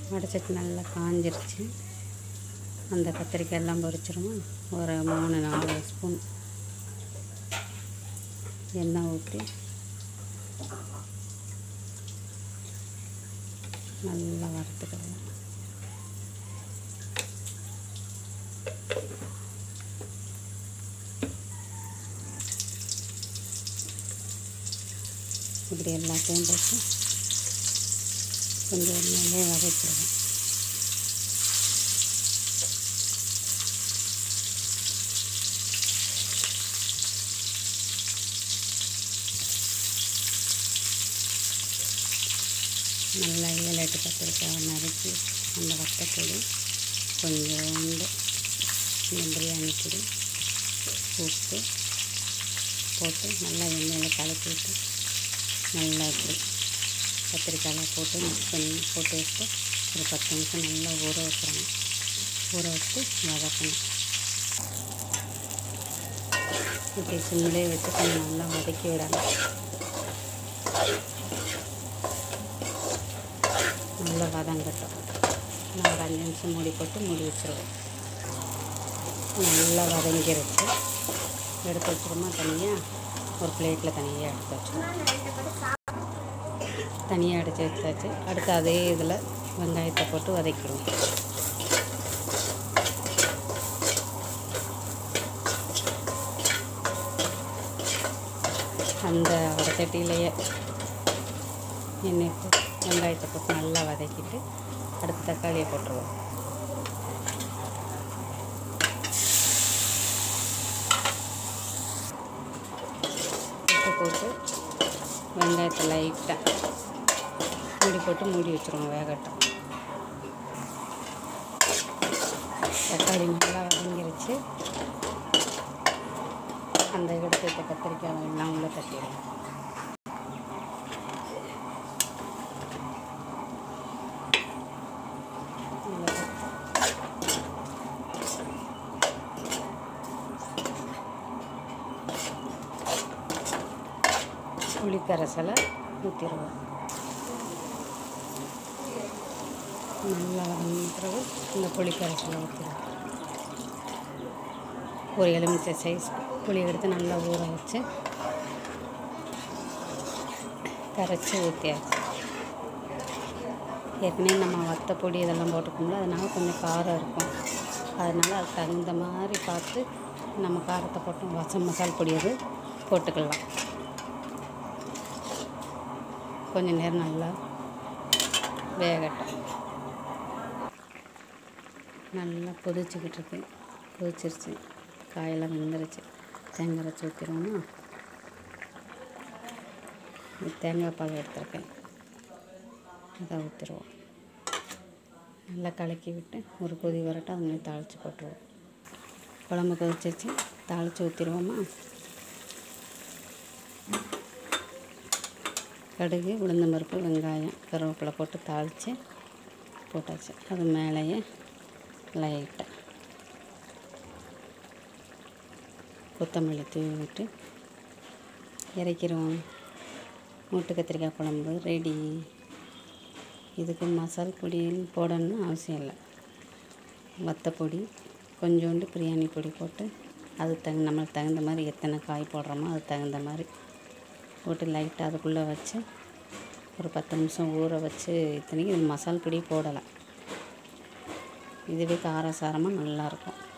வடைச்சட்டி நல்லா காஞ்சிருச்சு அந்த கத்திரிக்காய் எல்லாம் பொரிச்சிருமா ஒரு மூணு நாலு ஸ்பூன் எண்ணெய் ஊற்றி நல்லா வறுத்துக்கலாம் இப்படி எல்லாத்தையும் போட்டு கொஞ்சம் எண்ணெயிலே வதக்கிடுவோம் நல்லா ஏழு எட்டு கத்திரிக்காய் நறுக்கி அந்த வத்தப்பொடி கொஞ்சோண்டு இந்த பிரியாணி பொடி உப்பு போட்டு நல்லா எண்ணெயில் கலக்கி விட்டு நல்லா இப்படி கத்திரிக்காயெலாம் போட்டு மிக்ஸ் பண்ணி போட்டு வச்சு ஒரு பத்து நிமிஷம் நல்லா ஊற வைக்கிறோம் ஊற வச்சு வதக்கணும் இப்படி சிம்மிலே வச்சு கொஞ்சம் நல்லா வதக்கி விடணும் நல்லா வதங்கட்டும் நான் ஒரு அஞ்சு நிமிஷம் மூடி போட்டு மூடி வச்சுருவோம் நல்லா வதங்கிருச்சு எடுத்து வச்சுருமா தனியாக ஒரு பிளேட்டில் தனியாக எடுத்து வச்சுருவோம் தனியாக அடித்து வச்சாச்சு அடுத்து அதே இதில் வெங்காயத்தை போட்டு வதக்கிடுவோம் அந்த வடச்சட்டியிலேயே எண்ணெய் போட்டு வெங்காயத்தை போட்டு நல்லா வதக்கிட்டு அடுத்து தக்காளியை போட்டுருவோம் உப்பு போட்டு வெங்காயத்தை லைட்டாக மூடி போட்டு மூடி வச்சுருவோம் வேகட்டும் தக்காளி நல்லா வதங்கிருச்சு அந்த எடுத்து வைத்த கத்திரிக்காய் எல்லாம் உள்ளே தட்டிடுவோம் உள்ள தட்டி புளிக்கரைசலை ஊற்றிடுவோம் நல்லா வதங்கின பிறகு இந்த புளிக்கரைசலை ஊற்றிடுவோம் ஒரு எலுமிச்சை சைஸ் புளி எடுத்து நல்லா ஊற வச்சு கரைச்சி ஊற்றியாச்சு ஏற்கனவே நம்ம வத்த பொடி இதெல்லாம் போட்டுக்கோம்ல அதனால கொஞ்சம் காரம் இருக்கும் அதனால் அதுக்கு தகுந்த மாதிரி பார்த்து நம்ம காரத்தை போட்டு வசம் மசால் பொடி அது போட்டுக்கலாம் கொஞ்ச நேரம் நல்லா வேகட்டும் நல்லா கொதிச்சுக்கிட்டு இருக்கு கொதிச்சிருச்சு காயெல்லாம் வெந்துருச்சு தேங்காய் அரைச்சி ஊற்றிடுவோமா தேங்காய் பால் எடுத்துருக்கேன் அதை ஊற்றிடுவோம் நல்லா கலக்கி விட்டு ஒரு கொதி வரட்டும் அது மாதிரி தாளித்து போட்டுருவோம் குழம்பு கொதிச்சிருச்சு தாளித்து ஊற்றிடுவோமா கடுகு உளுந்தம்பருப்பு வெங்காயம் கருவேப்பிலை போட்டு தாளித்து போட்டாச்சு அது மேலேயே லைட்டாக கொத்தமல்லி தூவி விட்டு இறக்கிடுவோம் மூட்டு கத்திரிக்காய் குழம்பு ரெடி இதுக்கு மசால் பொடி போடணும்னு அவசியம் இல்லை வத்தப்பொடி கொஞ்சோண்டு பிரியாணி பொடி போட்டு அதுக்கு தகுந்த நம்மளுக்கு தகுந்த மாதிரி எத்தனை காய் போடுறோமோ அதுக்கு தகுந்த மாதிரி போட்டு லைட்டாக அதுக்குள்ளே வச்சு ஒரு பத்து நிமிஷம் ஊற வச்சு இத்தனைக்கும் இது மசால் பொடி போடலை இதுவே காரசாரமாக நல்லாயிருக்கும்